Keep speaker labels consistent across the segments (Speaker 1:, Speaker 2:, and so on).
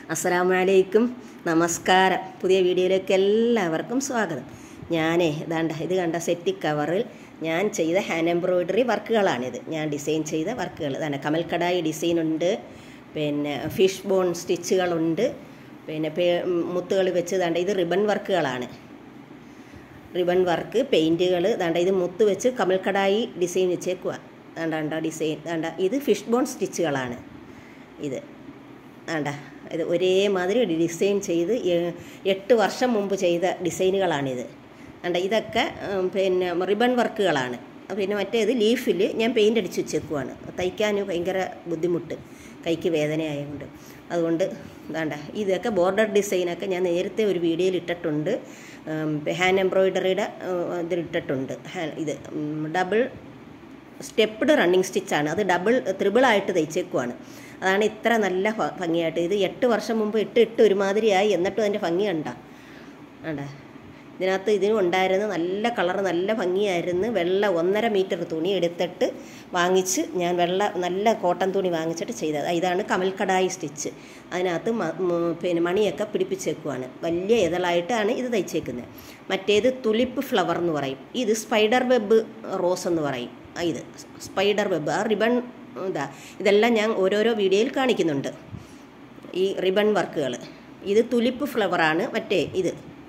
Speaker 1: അസ്സലാമലൈക്കും നമസ്കാരം പുതിയ വീഡിയോയിലേക്ക് എല്ലാവർക്കും സ്വാഗതം ഞാനേ ഇതാണ്ട ഇത് കണ്ട സെറ്റി കവറിൽ ഞാൻ ചെയ്ത ഹാൻഡ് എംബ്രോയിഡറി വർക്കുകളാണിത് ഞാൻ ഡിസൈൻ ചെയ്ത വർക്കുകൾ ഇതാണ് കമൽ കടായി ഡിസൈൻ ഉണ്ട് പിന്നെ ഫിഷ് ബോൺ സ്റ്റിച്ചുകളുണ്ട് പിന്നെ പേ മുത്തുകൾ വെച്ച് ദാണ്ട ഇത് റിബൺ വർക്കുകളാണ് റിബൺ വർക്ക് പെയിൻറ്റുകൾ ദാണ്ട ഇത് മുത്ത് വെച്ച് കമൽ കടായി ഡിസൈൻ വെച്ചേക്കുക ദാണ്ട ദാണ്ട ഡിസൈൻ ദാണ്ട ഇത് ഫിഷ് ബോൺ സ്റ്റിച്ചുകളാണ് ഇത് വേണ്ട ഇത് ഒരേമാതിരി ഡിസൈൻ ചെയ്ത് എ- എട്ട് വർഷം മുമ്പ് ചെയ്ത ഡിസൈനുകളാണിത് വേണ്ട ഇതൊക്കെ ഉം, പിന്നെ റിബൺ വർക്കുകളാണ് പിന്നെ മറ്റേത് ലീഫിൽ ഞാൻ പെയിൻ്റ് അടിച്ച് വെച്ചേക്കുവാണ് തയ്ക്കാൻ ഭയങ്കര ബുദ്ധിമുട്ട് കൈക്ക് വേദനയായതുകൊണ്ട് അതുകൊണ്ട് വേണ്ട ഇതൊക്കെ ബോർഡർ ഡിസൈനൊക്കെ ഞാൻ നേരത്തെ ഒരു വീഡിയോയിൽ ഇട്ടിട്ടുണ്ട് ഹാൻഡ് എംബ്രോയിഡറിയുടെ ഇതിലിട്ടിട്ടുണ്ട് ഹാ- ഇത് ഡബിൾ സ്റ്റെപ്പ്ഡ് റണ്ണിങ് സ്റ്റിച്ചാണ് അത് ഡബിൾ ത്രിബിൾ ആയിട്ട് തയ്ച്ചേക്കുവാണ് അതാണ് ഇത്ര നല്ല ഭ- ഭംഗിയായിട്ട് ഇത് എട്ട് വർഷം മുമ്പ് ഇട്ട് ഇട്ട് ഒരുമാതിരിയായി എന്നിട്ടും അതിൻ്റെ ഭംഗി കണ്ട കണ്ട ഇതിനകത്ത് ഇതിനും ഉണ്ടായിരുന്ന നല്ല കളർ നല്ല ഭംഗിയായിരുന്നു വെള്ള ഒന്നര മീറ്റർ തുണി എടുത്തിട്ട് വാങ്ങിച്ച് ഞാൻ വെള്ള നല്ല കോട്ടൺ തുണി വാങ്ങിച്ചിട്ട് ചെയ്തത് ഇതാണ് കമൽ കടായി സ്റ്റിച്ച് അതിനകത്ത് മ- മ- പിന്നെ മണിയൊക്കെ പിടിപ്പിച്ചേക്കുവാണ് വലിയ ഇതളായിട്ടാണ് ഇത് തയ്ച്ചേക്കുന്നത് മറ്റേത് തുലിപ്പ് ഫ്ലവർ എന്ന് പറയും ഇത് സ്പൈഡർ വെബ് റോസ് എന്ന് പറയും ആ ഇത് സ്പൈഡർ വെബ് ആ റിബൺ ഇതാ ഇതെല്ലാം ഞാൻ ഓരോരോ വീഡിയോയിൽ കാണിക്കുന്നുണ്ട് ഈ റിബൺ വർക്കുകൾ ഇത് തുലിപ്പ് ഫ്ലവറാണ് മറ്റേ ഇത്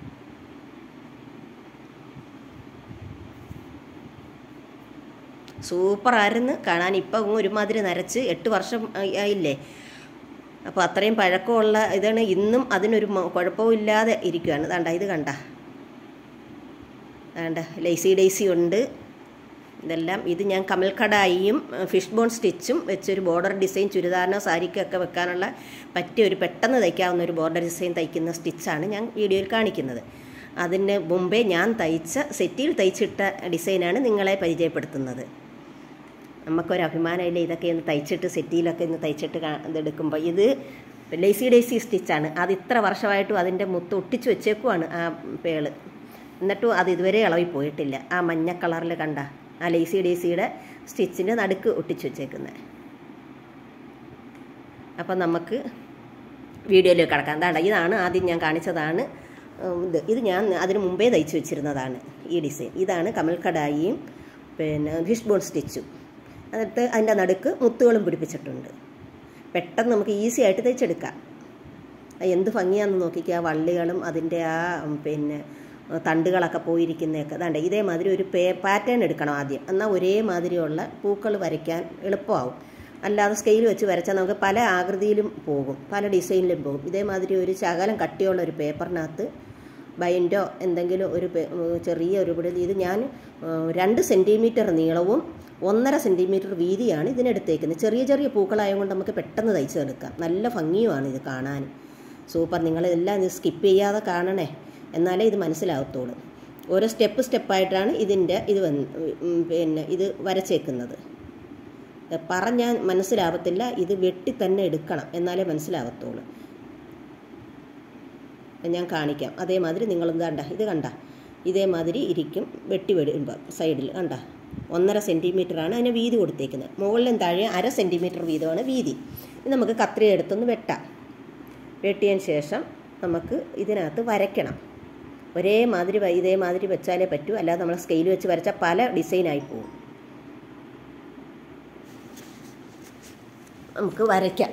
Speaker 1: സൂപ്പറായിരുന്നു കാണാൻ ഇപ്പം ഒരുമാതിരി നരച്ച് എട്ട് വർഷം ആയി- ആയില്ലേ അപ്പോൾ അത്രയും പഴക്കമുള്ള ഇതാണ് ഇന്നും അതിനൊരു മ- കുഴപ്പമില്ലാതെ ഇരിക്കുകയാണ് ദാണ്ട ഇത് കണ്ട ദാണ്ട ലൈസി ഡൈസി ഉണ്ട് ഇതെല്ലാം ഇത് ഞാൻ കമൽ കടായിയും ഫിഷ് ബോൺ സ്റ്റിച്ചും വെച്ചൊരു ബോർഡർ ഡിസൈൻ ചുരിദാറിനോ സാരിക്കൊക്കെ വെക്കാനുള്ള പറ്റിയ ഒരു പെട്ടെന്ന് തയ്ക്കാവുന്ന ഒരു ബോർഡർ ഡിസൈൻ തയ്ക്കുന്ന സ്റ്റിച്ചാണ് ഞാൻ വീഡിയോയിൽ കാണിക്കുന്നത് അതിന് മുമ്പേ ഞാൻ തയ്ച്ച സെറ്റിൽ തയ്ച്ചിട്ട ഡിസൈനാണ് നിങ്ങളെ പരിചയപ്പെടുത്തുന്നത് നമുക്കൊരു അഭിമാനമില്ല ഇതൊക്കെ ഒന്ന് തയ്ച്ചിട്ട് സെറ്റിയിലൊക്കെ ഒന്ന് തയ്ച്ചിട്ട് കാ- ഇതെടുക്കുമ്പോൾ ഇത് ലേസി ഡേസി സ്റ്റിച്ചാണ് അത് ഇത്ര വർഷമായിട്ടും അതിൻ്റെ മുത്ത് ഒട്ടിച്ച് വെച്ചേക്കുവാണ് ആ പേള് എന്നിട്ടും അത് ഇതുവരെ ഇളവി പോയിട്ടില്ല ആ മഞ്ഞ കളറിൽ കണ്ട ആ ലേസി ഡേസിയുടെ സ്റ്റിച്ചിൻ്റെ നടുക്ക് ഒട്ടിച്ച് വെച്ചേക്കുന്നത് അപ്പം നമുക്ക് വീഡിയോയിലേക്ക് കിടക്കാം എന്താ ഇതാണ് ആദ്യം ഞാൻ കാണിച്ചതാണ് ഉം, ഇത് ഇത് ഞാൻ അതിന് മുമ്പേ തയ്ച്ചു വെച്ചിരുന്നതാണ് ഈ ഡിസൈൻ ഇതാണ് കമൽ കടായിയും പിന്നെ ഫിഷ് ബോൺ സ്റ്റിച്ചും എന്നിട്ട് അതിൻ്റെ നടുക്ക് മുത്തുകളും പിടിപ്പിച്ചിട്ടുണ്ട് പെട്ടെന്ന് നമുക്ക് ഈസി ആയിട്ട് തയ്ച്ചെടുക്കാം അത് എന്ത് ഭംഗിയാണെന്ന് നോക്കിക്കുക വള്ളികളും അതിൻ്റെ ആ ഉം, പിന്നെ തണ്ടുകളൊക്കെ പോയിരിക്കുന്നതൊക്കെ അതാണ്ട് ഇതേമാതിരി ഒരു പേ പാറ്റേൺ എടുക്കണം ആദ്യം എന്നാൽ ഒരേ മാതിരിയുള്ള പൂക്കൾ വരയ്ക്കാൻ എളുപ്പമാവും അല്ലാതെ സ്കെയിൽ വെച്ച് വരച്ചാൽ നമുക്ക് പല ആകൃതിയിലും പോകും പല ഡിസൈനിലും പോകും ഇതേമാതിരി ഒരു ശകലം കട്ടിയുള്ള ഒരു പേപ്പറിനകത്ത് ബൈൻഡോ എന്തെങ്കിലും ഒരു പേ- ഉം, ചെറിയ ഒരു ഇവിടെ ഇത് ഞാൻ ഉം, രണ്ട് സെൻറ്റിമീറ്റർ നീളവും ഒന്നര സെൻറ്റിമീറ്റർ വീതിയാണ് ഇതിനെടുത്തേക്കുന്നത് ചെറിയ ചെറിയ പൂക്കളായതുകൊണ്ട് നമുക്ക് പെട്ടെന്ന് തയ്ച്ചെടുക്കാം നല്ല ഭംഗിയുമാണ് ഇത് കാണാൻ സൂപ്പർ നിങ്ങളെല്ലാം ഇത് സ്കിപ്പ് ചെയ്യാതെ കാണണേ എന്നാലേ ഇത് മനസ്സിലാകത്തുള്ളൂ ഓരോ സ്റ്റെപ്പ് സ്റ്റെപ്പായിട്ടാണ് ഇതിൻ്റെ ഇത് വന്ന് ഉം, പിന്നെ ഇത് വരച്ചേക്കുന്നത് പറഞ്ഞാൽ മനസ്സിലാവത്തില്ല ഇത് വെട്ടി തന്നെ എടുക്കണം എന്നാലേ മനസ്സിലാവത്തുള്ളൂ ഞാൻ കാണിക്കാം അതേമാതിരി നിങ്ങളും കണ്ട ഇത് കണ്ട ഇതേമാതിരി ഇരിക്കും വെട്ടി വെടുമ്പോൾ സൈഡിൽ കണ്ട ഒന്നര സെൻറ്റിമീറ്ററാണ് അതിന് വീതി കൊടുത്തേക്കുന്നത് മുകളിലും താഴെ അര സെൻറ്റിമീറ്റർ വീതമാണ് വീതി ഇത് നമുക്ക് കത്രിക എടുത്തൊന്ന് വെട്ടാം വെട്ടിയതിന് ശേഷം നമുക്ക് ഇതിനകത്ത് വരയ്ക്കണം ഒരേ മാതിരി വ- ഇതേമാതിരി വെച്ചാലേ പറ്റൂ അല്ലാതെ നമ്മൾ സ്കെയിൽ വെച്ച് വരച്ചാൽ പല ഡിസൈനായി പോകും നമുക്ക് വരയ്ക്കാം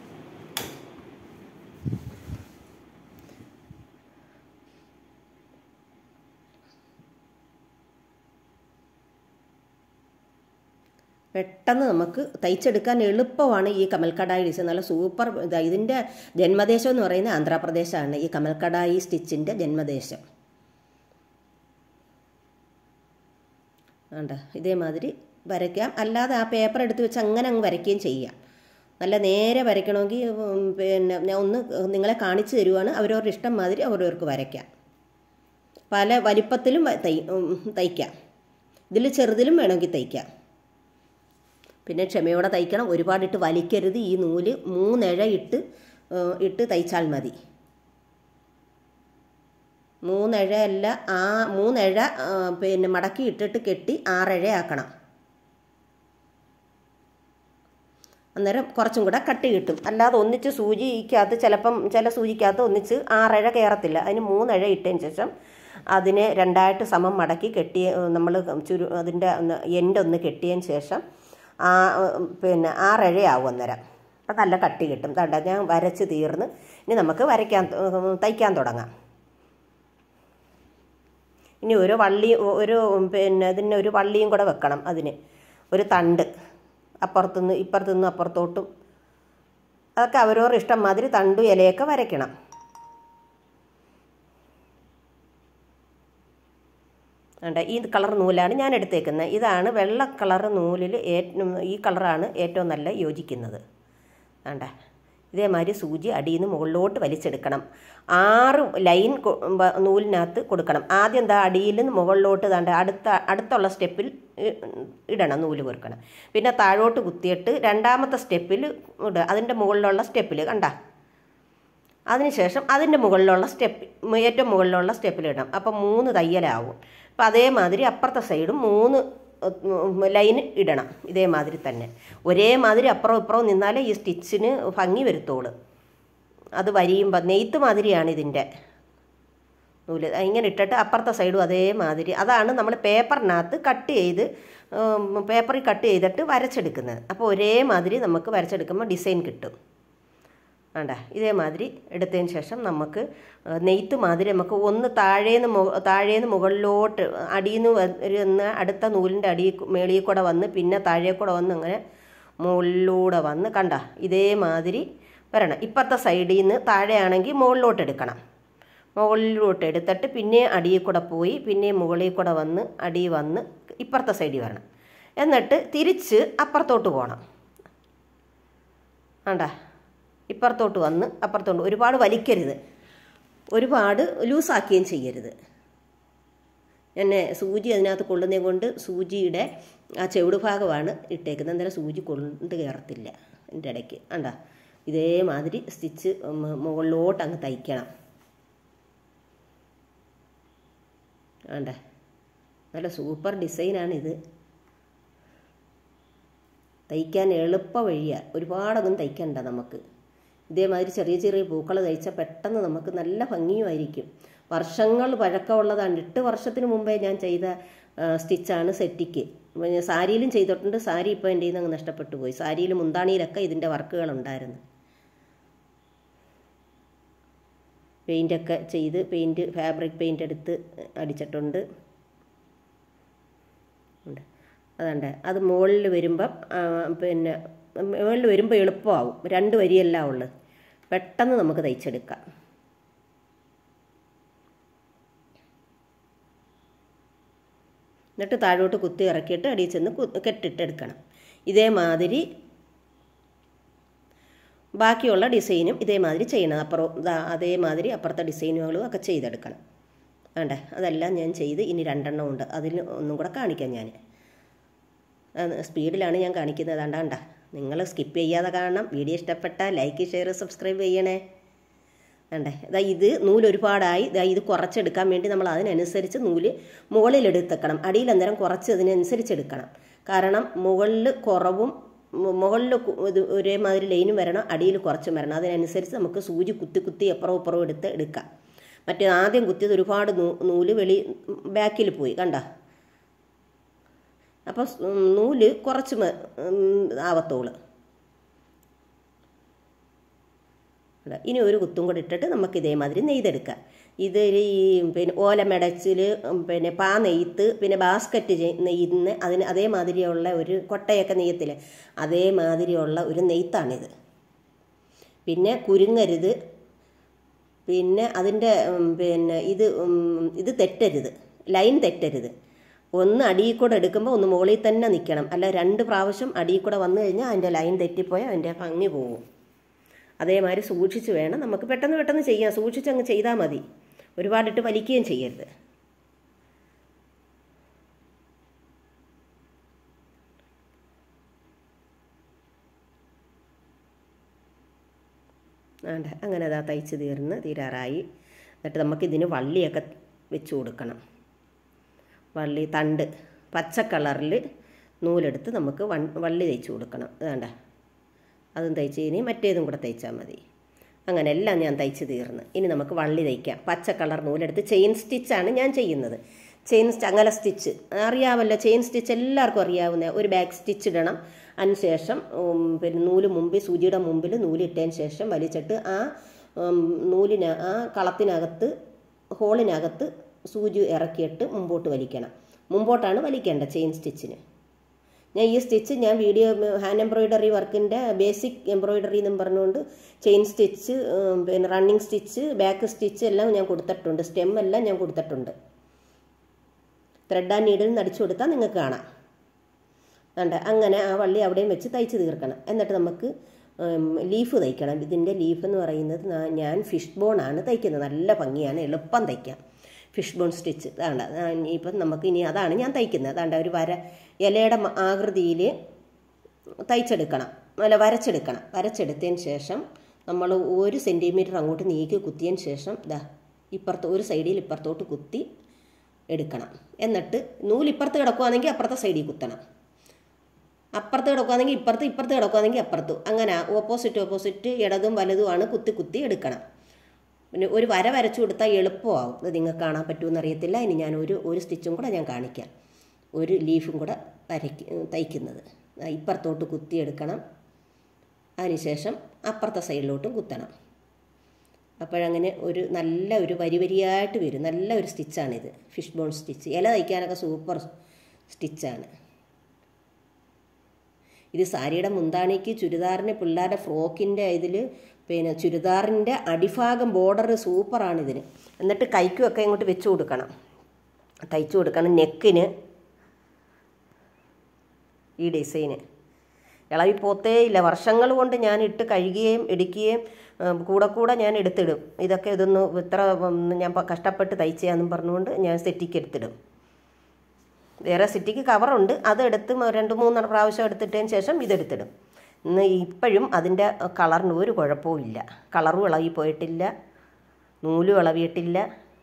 Speaker 1: പെട്ടെന്ന് നമുക്ക് തയ്ച്ചെടുക്കാൻ എളുപ്പമാണ് ഈ കമൽക്കടായി ഡിസൈൻ നല്ല സൂപ്പർ ഇതാ ഇതിൻ്റെ ജന്മദേശം എന്ന് പറയുന്നത് ആന്ധ്രാപ്രദേശാണ് ഈ കമൽക്കടായി സ്റ്റിച്ചിൻ്റെ ജന്മദേശം വേണ്ട ഇതേമാതിരി വരയ്ക്കാം അല്ലാതെ ആ പേപ്പർ എടുത്ത് വെച്ച് അങ്ങനെ അങ്ങ് വരയ്ക്കുകയും ചെയ്യാം നല്ല നേരെ വരയ്ക്കണമെങ്കിൽ ഉം, പിന്നെ ഞാൻ ഒന്ന് നിങ്ങളെ കാണിച്ചു തരുവാണ് അവരവരുടെ ഇഷ്ടം മാതിരി അവരവർക്ക് വരയ്ക്കാം പല വലിപ്പത്തിലും വ- തൈ ഉം, തയ്ക്കാം ഇതിൽ ചെറുതിലും വേണമെങ്കിൽ തയ്ക്കാം പിന്നെ ക്ഷമയോടെ തയ്ക്കണം ഒരുപാടിട്ട് വലിക്കരുത് ഈ നൂല് മൂന്നിഴ ഇട്ട് ഏഹ്, ഇട്ട് തയ്ച്ചാൽ മതി മൂന്നിഴ അല്ല ആ മൂന്നിഴ ആ, പിന്നെ മടക്കി ഇട്ടിട്ട് കെട്ടി ആറിഴ ആക്കണം അന്നേരം കുറച്ചും കൂടെ കട്ടി കിട്ടും അല്ലാതെ ഒന്നിച്ച് സൂചിക്കകത്ത് ചിലപ്പം ചില സൂചിക്കകത്ത് ഒന്നിച്ച് ആറഴ കയറത്തില്ല അതിന് മൂന്നഴ ഇട്ടതിന് ശേഷം അതിനെ രണ്ടായിട്ട് സമം മടക്കി കെട്ടിയ നമ്മൾ ചുരു അതിൻ്റെ ഒന്ന് എൻഡ് ഒന്ന് കെട്ടിയതിന് ശേഷം ആ പിന്നെ ആറഴയാവും അന്നേരം അപ്പം നല്ല കട്ടി കിട്ടും തണ്ട ഞാൻ വരച്ച് തീർന്ന് ഇനി നമുക്ക് വരയ്ക്കാൻ തയ്ക്കാൻ തുടങ്ങാം ഇനി ഒരു വള്ളി ഒരു പിന്നെ ഇതിന് ഒരു വള്ളിയും കൂടെ വെക്കണം അതിന് ഒരു തണ്ട് അപ്പുറത്തുനിന്ന് ഇപ്പുറത്തുനിന്ന് അപ്പുറത്തോട്ടും അതൊക്കെ അവരവരുടെ ഇഷ്ടം മാതിരി തണ്ടു ഇലയൊക്കെ വരയ്ക്കണം വേണ്ട ഈ കളർ നൂലാണ് ഞാൻ എടുത്തേക്കുന്നത് ഇതാണ് വെള്ള കളർ നൂലിൽ ഏറ്റവും ഈ കളറാണ് ഏറ്റവും നല്ല യോജിക്കുന്നത് വേണ്ട ഇതേമാതിരി സൂചി അടിയിൽ നിന്ന് മുകളിലോട്ട് വലിച്ചെടുക്കണം ആറ് ലൈൻ കൊ- ബ- നൂലിനകത്ത് കൊടുക്കണം ആദ്യം എന്താ അടിയിൽ നിന്ന് മുകളിലോട്ട് താണ്ട അടുത്ത അടുത്തുള്ള സ്റ്റെപ്പിൽ ഇ- ഇടണം നൂല് കൊടുക്കണം പിന്നെ താഴോട്ട് കുത്തിയിട്ട് രണ്ടാമത്തെ സ്റ്റെപ്പിൽ ഇടുക അതിൻ്റെ മുകളിലുള്ള സ്റ്റെപ്പിൽ കണ്ട അതിനുശേഷം അതിൻ്റെ മുകളിലുള്ള സ്റ്റെപ്പ് ഏറ്റവും മുകളിലുള്ള സ്റ്റെപ്പിലിടണം അപ്പം മൂന്ന് തയ്യലാവും അപ്പം അതേമാതിരി അപ്പുറത്തെ സൈഡും മൂന്ന് ലൈൻ ഇടണം ഇതേമാതിരി തന്നെ ഒരേ മാതിരി അപ്പുറം ഇപ്പുറവും നിന്നാലേ ഈ സ്റ്റിച്ചിന് ഭംഗി വരുത്തോളൂ അത് വരിയുമ്പോൾ നെയ്ത്ത് മാതിരിയാണ് ഇതിൻ്റെ നൂല് ഇങ്ങനെ ഇട്ടിട്ട് അപ്പുറത്തെ സൈഡും അതേമാതിരി അതാണ് നമ്മൾ പേപ്പറിനകത്ത് കട്ട് ചെയ്ത് ഉം, പേപ്പറിൽ കട്ട് ചെയ്തിട്ട് വരച്ചെടുക്കുന്നത് അപ്പോൾ ഒരേ മാതിരി നമുക്ക് വരച്ചെടുക്കുമ്പോൾ ഡിസൈൻ കിട്ടും വേണ്ട ഇതേമാതിരി എടുത്തതിന് ശേഷം നമുക്ക് ഏഹ്, നെയ്ത്ത് മാതിരി നമുക്ക് ഒന്ന് താഴേന്ന് മു താഴേന്ന് മുകളിലോട്ട് അടിയിൽ നിന്ന് വരുന്ന അടുത്ത നൂലിൻ്റെ അടി മേളിൽ കൂടെ വന്ന് പിന്നെ താഴെ കൂടെ വന്ന് അങ്ങനെ മുകളിലൂടെ വന്ന് കണ്ട ഇതേമാതിരി വരണം ഇപ്പുറത്തെ സൈഡിൽ നിന്ന് താഴെയാണെങ്കിൽ മുകളിലോട്ട് എടുക്കണം മുകളിലോട്ട് എടുത്തിട്ട് പിന്നെ അടിയിൽ കൂടെ പോയി പിന്നെ മുകളിൽ കൂടെ വന്ന് അടി വന്ന് ഇപ്പുറത്തെ സൈഡിൽ വരണം എന്നിട്ട് തിരിച്ച് അപ്പുറത്തോട്ട് പോകണം വേണ്ട ഇപ്പുറത്തോട്ട് വന്ന് അപ്പുറത്തോട്ട് ഒരുപാട് വലിക്കരുത് ഒരുപാട് ലൂസാക്കുകയും ചെയ്യരുത് എന്നെ സൂചി അതിനകത്ത് കൊള്ളുന്നേ കൊണ്ട് സൂചിയുടെ ആ ചെവിട് ഭാഗമാണ് ഇട്ടേക്കുന്നത് അന്നേരം സൂചി കൊണ്ട് കയറത്തില്ല എൻ്റെ ഇടയ്ക്ക് കണ്ട ഇതേമാതിരി സ്റ്റിച്ച് മുകളിലോട്ട് അങ്ങ് തയ്ക്കണം വേണ്ട നല്ല സൂപ്പർ ഡിസൈനാണിത് തയ്ക്കാൻ എളുപ്പ വഴിയാണ് ഒരുപാടൊന്നും തയ്ക്കണ്ട നമുക്ക് ഇതേമാതിരി ചെറിയ ചെറിയ പൂക്കൾ തയ്ച്ചാൽ പെട്ടെന്ന് നമുക്ക് നല്ല ഭംഗിയുമായിരിക്കും വർഷങ്ങൾ പഴക്കമുള്ളതാണ് എട്ട് വർഷത്തിന് മുമ്പേ ഞാൻ ചെയ്ത ആ, സ്റ്റിച്ചാണ് സെറ്റിക്ക് പിന്നെ സാരിയിലും ചെയ്തിട്ടുണ്ട് സാരി ഇപ്പോൾ എൻ്റെ നിന്ന് അങ്ങ് നഷ്ടപ്പെട്ടു പോയി സാരിയിൽ മുന്താണിയിലൊക്കെ ഇതിൻ്റെ വർക്കുകൾ ഉണ്ടായിരുന്നു പെയിൻ്റൊക്കെ ചെയ്ത് പെയിൻറ്റ് ഫാബ്രിക് പെയിൻ്റ് എടുത്ത് അടിച്ചിട്ടുണ്ട് ഉണ്ട് അതുണ്ട് അത് മുകളിൽ വരുമ്പം ആ, പിന്നെ മുകളിൽ വരുമ്പോൾ എളുപ്പമാവും രണ്ട് വരിയല്ല ഉള്ളു പെട്ടെന്ന് നമുക്ക് തയ്ച്ചെടുക്കാം എന്നിട്ട് താഴോട്ട് കുത്തി ഇറക്കിയിട്ട് അടിയിൽ ചെന്ന് കു- കെട്ടിട്ടെടുക്കണം ഇതേമാതിരി ബാക്കിയുള്ള ഡിസൈനും ഇതേമാതിരി ചെയ്യണം അപ്പുറം ദാ അതേമാതിരി അപ്പുറത്തെ ഡിസൈനുകളും ഒക്കെ ചെയ്തെടുക്കണം വേണ്ടേ അതെല്ലാം ഞാൻ ചെയ്ത് ഇനി രണ്ടെണ്ണം ഉണ്ട് അതിൽ ഒന്നും കൂടെ കാണിക്കാം ഞാൻ അത് സ്പീഡിലാണ് ഞാൻ കാണിക്കുന്നത് കണ്ടാണ്ട നിങ്ങൾ സ്കിപ്പ് ചെയ്യാതെ കാണണം വീഡിയോ ഇഷ്ടപ്പെട്ടാൽ ലൈക്ക് ഷെയർ സബ്സ്ക്രൈബ് ചെയ്യണേ വേണ്ടേ ഇതാ ഇത് നൂല് ഒരുപാടായി ഇതാ ഇത് കുറച്ചെടുക്കാൻ വേണ്ടി നമ്മൾ അതിനനുസരിച്ച് നൂല് മുകളിൽ എടുത്തേക്കണം അടിയിൽ അന്നേരം കുറച്ച് അതിനനുസരിച്ച് എടുക്കണം കാരണം മുകളിൽ കുറവും മുകളിൽ ഇത് ഒരേമാതിരി ലൈനും വരണം അടിയിൽ കുറച്ചും വരണം അതിനനുസരിച്ച് നമുക്ക് സൂചി കുത്തി കുത്തി അപ്പുറവും ഇപ്പുറവും എടുത്ത് എടുക്കാം മറ്റേ ആദ്യം കുത്തിയത് ഒരുപാട് നൂ നൂല് വെളി ബാക്കിൽ പോയി കണ്ട അപ്പോൾ നൂല് കുറച്ച് മ- ഉം, ആവത്തോള് ഇടാം. ഇനി ഒരു കുത്തും കൂടെ ഇട്ടിട്ട് നമുക്ക് ഇതേമാതിരി നെയ്തെടുക്കാം ഇത് ഈ പിന്നെ ഓല മെടച്ചിൽ പിന്നെ പാ നെയ്ത്ത് പിന്നെ ബാസ്ക്കറ്റ് ചെയ്- നെയ്യുന്ന അതിന് അതേമാതിരിയുള്ള ഒരു കൊട്ടയൊക്കെ നെയ്യത്തില്ലേ അതേമാതിരിയുള്ള ഒരു നെയ്ത്താണിത് പിന്നെ കുരുങ്ങരുത് പിന്നെ അതിൻ്റെ ഉം, പിന്നെ ഇത് ഉം, ഇത് തെറ്റരുത് ലൈൻ തെറ്റരുത് ഒന്ന് അടിയിൽ കൂടെ എടുക്കുമ്പോൾ ഒന്ന് മുകളിൽ തന്നെ നിൽക്കണം അല്ല രണ്ട് പ്രാവശ്യം അടിയിൽ കൂടെ വന്നു കഴിഞ്ഞാൽ അതിൻ്റെ ലൈൻ തെറ്റിപ്പോയാൽ അതിൻ്റെ ഭംഗി പോകും അതേമാതിരി സൂക്ഷിച്ച് വേണം നമുക്ക് പെട്ടെന്ന് പെട്ടെന്ന് ചെയ്യാം സൂക്ഷിച്ച് അങ്ങ് ചെയ്താൽ മതി ഒരുപാടിട്ട് വലിക്കുകയും ചെയ്യരുത് വേണ്ട അങ്ങനെ അതാ തയ്ച്ച് തീർന്ന് തീരാറായി എന്നിട്ട് നമുക്കിതിന് വള്ളിയൊക്കെ വെച്ച് കൊടുക്കണം വള്ളി തണ്ട് പച്ച കളറിൽ നൂലെടുത്ത് നമുക്ക് വൺ വള്ളി തയ്ച്ച് കൊടുക്കണം വേണ്ട അതും തയ്ച്ച് ഇനി മറ്റേതും കൂടെ തയ്ച്ചാൽ മതി അങ്ങനെ എല്ലാം ഞാൻ തയ്ച്ച് തീർന്ന് ഇനി നമുക്ക് വള്ളി തയ്ക്കാം പച്ച കളർ നൂലെടുത്ത് ചെയിൻ സ്റ്റിച്ചാണ് ഞാൻ ചെയ്യുന്നത് ചെയിൻ ചങ്ങല സ്റ്റിച്ച് അറിയാമല്ലോ ചെയിൻ സ്റ്റിച്ച് എല്ലാവർക്കും അറിയാവുന്ന ഒരു ബാക്ക് സ്റ്റിച്ച് ഇടണം അതിനുശേഷം ഉം, പിന്നെ നൂല് മുമ്പിൽ സൂചിയുടെ മുമ്പിൽ നൂലിട്ടതിന് ശേഷം വലിച്ചിട്ട് ആ ഉം, നൂലിന് ആ കളത്തിനകത്ത് ഹോളിനകത്ത് സൂചി ഇറക്കിയിട്ട് മുമ്പോട്ട് വലിക്കണം മുമ്പോട്ടാണ് വലിക്കേണ്ടത് ചെയിൻ സ്റ്റിച്ചിന് ഞാൻ ഈ സ്റ്റിച്ച് ഞാൻ വീഡിയോ ഹാൻഡ് എംബ്രോയിഡറി വർക്കിൻ്റെ ബേസിക് എംബ്രോയിഡറി എന്നും പറഞ്ഞുകൊണ്ട് ചെയിൻ സ്റ്റിച്ച് ഉം, പിന്നെ റണ്ണിങ് സ്റ്റിച്ച് ബാക്ക് സ്റ്റിച്ച് എല്ലാം ഞാൻ കൊടുത്തിട്ടുണ്ട് സ്റ്റെം എല്ലാം ഞാൻ കൊടുത്തിട്ടുണ്ട് ത്രെഡ് ആൻഡ് നീഡിൽ നടിച്ചു കൊടുത്താൽ നിങ്ങൾക്ക് കാണാം വേണ്ട അങ്ങനെ ആ വള്ളി അവിടെയും വെച്ച് തയ്ച്ച് തീർക്കണം എന്നിട്ട് നമുക്ക് ലീഫ് തയ്ക്കണം ഇതിൻ്റെ ലീഫ് എന്ന് പറയുന്നത് നാ- ഞാൻ ഫിഷ് ബോൺ ആണ് തയ്ക്കുന്നത് നല്ല ഭംഗിയാണ് എളുപ്പം തയ്ക്കാം ഫിഷ് ബോൺ സ്റ്റിച്ച് അതാണ്ട ഇപ്പം നമുക്ക് ഇനി അതാണ് ഞാൻ തയ്ക്കുന്നത് അതാണ്ട ഒരു വര ഇലയുടെ ആകൃതിയിൽ തയ്ച്ചെടുക്കണം അല്ല വരച്ചെടുക്കണം വരച്ചെടുത്തതിന് ശേഷം നമ്മൾ ഒരു സെൻറ്റിമീറ്റർ അങ്ങോട്ട് നീക്കി കുത്തിയതിന് ശേഷം ഇതാ ഇപ്പുറത്ത് ഒരു സൈഡിൽ ഇപ്പുറത്തോട്ട് കുത്തി എടുക്കണം എന്നിട്ട് നൂല് ഇപ്പുറത്ത് കിടക്കുകയാണെങ്കിൽ അപ്പുറത്തെ സൈഡിൽ കുത്തണം അപ്പുറത്ത് കിടക്കുകയാണെങ്കിൽ ഇപ്പുറത്ത് ഇപ്പുറത്ത് കിടക്കുകയാണെങ്കിൽ അപ്പുറത്തു അങ്ങനെ ഓപ്പോസിറ്റ് ഓപ്പോസിറ്റ് ഇടതും വലതുമാണ് കുത്തി കുത്തി എടുക്കണം പിന്നെ ഒരു വര വരച്ചു കൊടുത്താൽ എളുപ്പമാവും അത് നിങ്ങൾക്ക് കാണാൻ പറ്റുമെന്ന് അറിയത്തില്ല ഇനി ഞാൻ ഒരു ഒരു സ്റ്റിച്ചും കൂടെ ഞാൻ കാണിക്കാം ഒരു ലീഫും കൂടെ വരയ്ക്ക് തയ്ക്കുന്നത് ദാ ഇപ്പുറത്തോട്ട് കുത്തിയെടുക്കണം അതിനുശേഷം അപ്പുറത്തെ സൈഡിലോട്ടും കുത്തണം അപ്പോഴങ്ങനെ ഒരു നല്ല ഒരു വരി വരിയായിട്ട് വരും നല്ല ഒരു സ്റ്റിച്ചാണിത് ഫിഷ് ബോൺ സ്റ്റിച്ച് ഇല തയ്ക്കാനൊക്കെ സൂപ്പർ സ്റ്റിച്ചാണ് ഇത് സാരിയുടെ മുന്താണിക്ക് ചുരിദാറിന് പിള്ളേരുടെ ഫ്രോക്കിൻ്റെ ഇതിൽ പിന്നെ ചുരിദാറിൻ്റെ അടിഭാഗം ബോർഡർ സൂപ്പറാണ് ഇതിന് എന്നിട്ട് കൈക്കുമൊക്കെ ഇങ്ങോട്ട് വെച്ച് കൊടുക്കണം തയ്ച്ചു കൊടുക്കണം നെക്കിന് ഈ ഡിസൈന് ഇളവി പോത്തേ ഇല്ല വർഷങ്ങൾ കൊണ്ട് ഞാൻ ഇട്ട് കഴുകുകയും ഇടിക്കുകയും ഉം, കൂടെ കൂടെ ഞാൻ എടുത്തിടും ഇതൊക്കെ ഇതൊന്ന് ഇത്ര ഉം, ഞാൻ പ- കഷ്ടപ്പെട്ട് തയ്ച്ചാന്നും പറഞ്ഞുകൊണ്ട് ഞാൻ സെറ്റിക്ക് എടുത്തിടും വേറെ സിറ്റിക്ക് കവറുണ്ട് അതെടുത്ത് മ- രണ്ട് മൂന്ന് പ്രാവശ്യം എടുത്തിട്ടതിന് ശേഷം ഇതെടുത്തിടും ഇന്ന് ഇപ്പോഴും അതിൻ്റെ കളറിന് ഒരു കുഴപ്പവും ഇല്ല കളറും ഇളകി പോയിട്ടില്ല നൂലും ഇളവിയിട്ടില്ല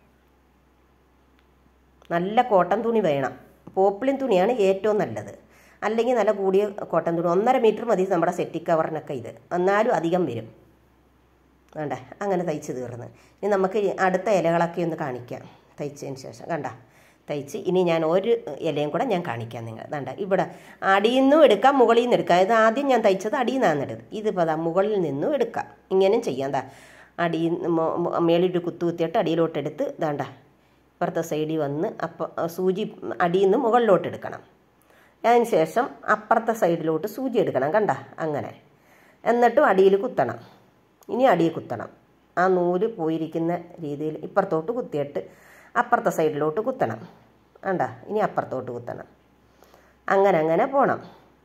Speaker 1: നല്ല കോട്ടൺ തുണി വേണം പോപ്പിളിൻ തുണിയാണ് ഏറ്റവും നല്ലത് അല്ലെങ്കിൽ നല്ല കൂടിയ കോട്ടൺ തുണി ഒന്നര മീറ്റർ മതി നമ്മുടെ സെറ്റി കവറിനൊക്കെ ഇത് എന്നാലും അധികം വരും വേണ്ട അങ്ങനെ തയ്ച്ച് തീർന്ന് ഇനി നമുക്ക് ഈ അടുത്ത ഇലകളൊക്കെ ഒന്ന് കാണിക്കാം തയ്ച്ചതിന് ശേഷം കണ്ട തയ്ച്ച് ഇനി ഞാൻ ഒരു ഇലയും കൂടെ ഞാൻ കാണിക്കാം നിങ്ങൾ വേണ്ട ഇവിടെ അടിയിൽ നിന്നും എടുക്കാം മുകളിൽ നിന്ന് എടുക്കാം ഇത് ആദ്യം ഞാൻ തയ്ച്ചത് അടിയിൽ നിന്നാണ് എടുത്തത് ഇതിപ്പോൾ അതാ മുകളിൽ നിന്നും എടുക്കാം ഇങ്ങനെയും ചെയ്യാം ദാ അടിയിൽ മേളിട്ട് കുത്തു കുത്തിയിട്ട് അടിയിലോട്ട് എടുത്ത് ദാണ്ട ഇപ്പുറത്തെ സൈഡിൽ വന്ന് അപ്പം സൂചി അടിയിൽ നിന്ന് മുകളിലോട്ട് എടുക്കണം അതിന് ശേഷം അപ്പുറത്തെ സൈഡിലോട്ട് സൂചി എടുക്കണം കണ്ട അങ്ങനെ എന്നിട്ടും അടിയിൽ കുത്തണം ഇനി അടിയിൽ കുത്തണം ആ നൂല് പോയിരിക്കുന്ന രീതിയിൽ ഇപ്പുറത്തോട്ട് കുത്തിയിട്ട് അപ്പുറത്തെ സൈഡിലോട്ട് കുത്തണം കണ്ട ഇനി അപ്പുറത്തോട്ട് കുത്തണം അങ്ങനെ അങ്ങനെ പോണം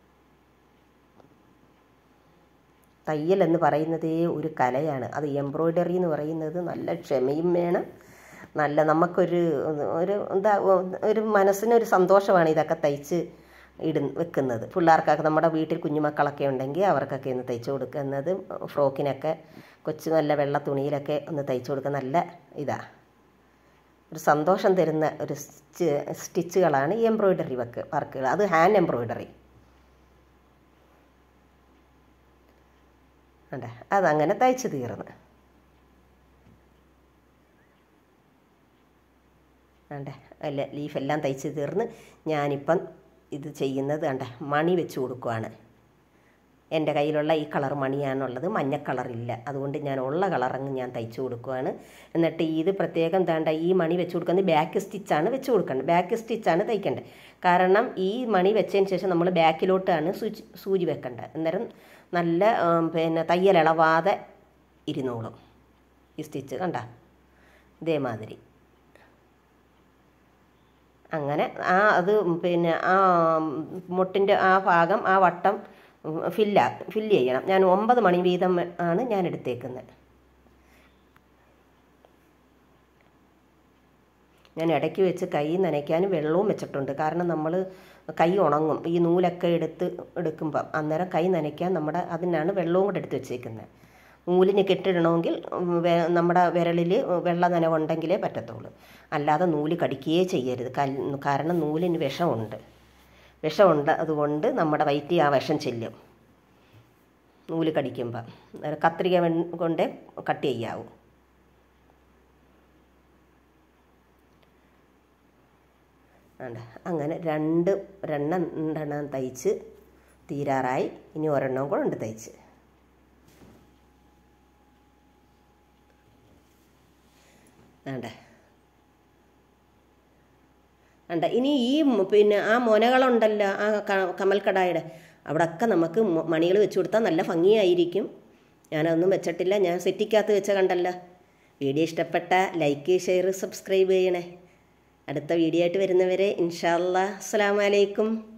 Speaker 1: തയ്യൽ എന്ന് പറയുന്നതേ ഒരു കലയാണ് അത് എംബ്രോയ്ഡറി എന്ന് പറയുന്നത് നല്ല ക്ഷമയും വേണം നല്ല നമുക്കൊരു ഒരു എന്താ ഒരു മനസ്സിനൊരു സന്തോഷമാണ് ഇതൊക്കെ തയ്ച്ച് ഇട വെക്കുന്നത് പിള്ളേർക്കൊക്കെ നമ്മുടെ വീട്ടിൽ കുഞ്ഞുമക്കളൊക്കെ ഉണ്ടെങ്കിൽ അവർക്കൊക്കെ ഒന്ന് തയ്ച്ചു കൊടുക്കുന്നത് ഫ്രോക്കിനൊക്കെ കൊച്ചു നല്ല വെള്ള തുണിയിലൊക്കെ ഒന്ന് തയ്ച്ചു കൊടുക്കുക നല്ല ഇതാ ഒരു സന്തോഷം തരുന്ന ഒരു സ്റ്റി സ്റ്റിച്ചുകളാണ് ഈ എംബ്രോയ്ഡറി വർക്ക് വർക്കുകൾ അത് ഹാൻഡ് എംബ്രോയ്ഡറി അതെ അതങ്ങനെ തയ്ച്ചു തീർന്ന് വേണ്ടേ അല്ല ലീഫെല്ലാം തയ്ച്ച് തീർന്ന് ഞാനിപ്പം ഇത് ചെയ്യുന്നത് കണ്ട മണി വെച്ച് കൊടുക്കുവാണ് എൻ്റെ കയ്യിലുള്ള ഈ കളർ മണിയാണുള്ളത് മഞ്ഞ കളറില്ല അതുകൊണ്ട് ഞാൻ ഉള്ള കളറങ്ങ് ഞാൻ തയ്ച്ചു കൊടുക്കുവാണ് എന്നിട്ട് ഇത് പ്രത്യേകം താണ്ട ഈ മണി വെച്ച് കൊടുക്കുന്നത് ബാക്ക് സ്റ്റിച്ചാണ് വെച്ച് കൊടുക്കേണ്ടത് ബാക്ക് സ്റ്റിച്ചാണ് തയ്ക്കേണ്ടത് കാരണം ഈ മണി വെച്ചതിന് ശേഷം നമ്മൾ ബാക്കിലോട്ടാണ് സൂചി സൂചി വെക്കേണ്ടത് അന്നേരം നല്ല ഉം, പിന്നെ തയ്യൽ ഇളവാതെ ഇരുന്നോളും ഈ സ്റ്റിച്ച് കണ്ട ഇതേമാതിരി അങ്ങനെ ആ അത് പിന്നെ ആ മുട്ടിൻ്റെ ആ ഭാഗം ആ വട്ടം ഫില്ല ഫില്ല് ചെയ്യണം ഞാൻ ഒമ്പത് മണി വീതം ആണ് ഞാൻ എടുത്തേക്കുന്നത് ഞാൻ ഇടയ്ക്ക് വെച്ച് കൈ നനയ്ക്കാനും വെള്ളവും വെച്ചിട്ടുണ്ട് കാരണം നമ്മൾ കൈ ഉണങ്ങും ഈ നൂലൊക്കെ എടുത്ത് എടുക്കുമ്പം അന്നേരം കൈ നനയ്ക്കാൻ നമ്മുടെ അതിനാണ് വെള്ളവും കൂടെ എടുത്ത് വെച്ചേക്കുന്നത് നൂലിന് കെട്ടിടണമെങ്കിൽ ഉം, വെ- നമ്മുടെ വിരലിൽ വെള്ള നനവുണ്ടെങ്കിലേ പറ്റത്തുള്ളൂ അല്ലാതെ നൂല് കടിക്കുകയേ ചെയ്യരുത് കൽ- കാരണം നൂലിന് വിഷമുണ്ട് വിഷമുണ്ട് അതുകൊണ്ട് നമ്മുടെ വയറ്റിൽ ആ വിഷം ചെല്ലും നൂല് കടിക്കുമ്പോൾ കത്രിക വൺ- കൊണ്ട് കട്ട് ചെയ്യാവും വേണ്ട അങ്ങനെ രണ്ട് രണ്ടെണ്ണം തയ്ച്ച് തീരാറായി ഇനി ഒരെണ്ണം കൂടെ ഉണ്ട് തയ്ച്ച് വേണ്ട വേണ്ട ഇനി ഈ മ് പിന്നെ ആ മുനകളുണ്ടല്ലോ ആ ക- കമൽക്കടായുടെ അവിടെയൊക്കെ നമുക്ക് മണികൾ വെച്ച് കൊടുത്താൽ നല്ല ഭംഗിയായിരിക്കും ഞാനതൊന്നും വെച്ചിട്ടില്ല ഞാൻ സെറ്റിക്കകത്ത് വെച്ച കണ്ടല്ലോ വീഡിയോ ഇഷ്ടപ്പെട്ട ലൈക്ക് ഷെയർ സബ്സ്ക്രൈബ് ചെയ്യണേ അടുത്ത വീഡിയോ ആയിട്ട് വരുന്നവരെ ഇൻഷാല്ലാ അസ്സാം വലൈക്കും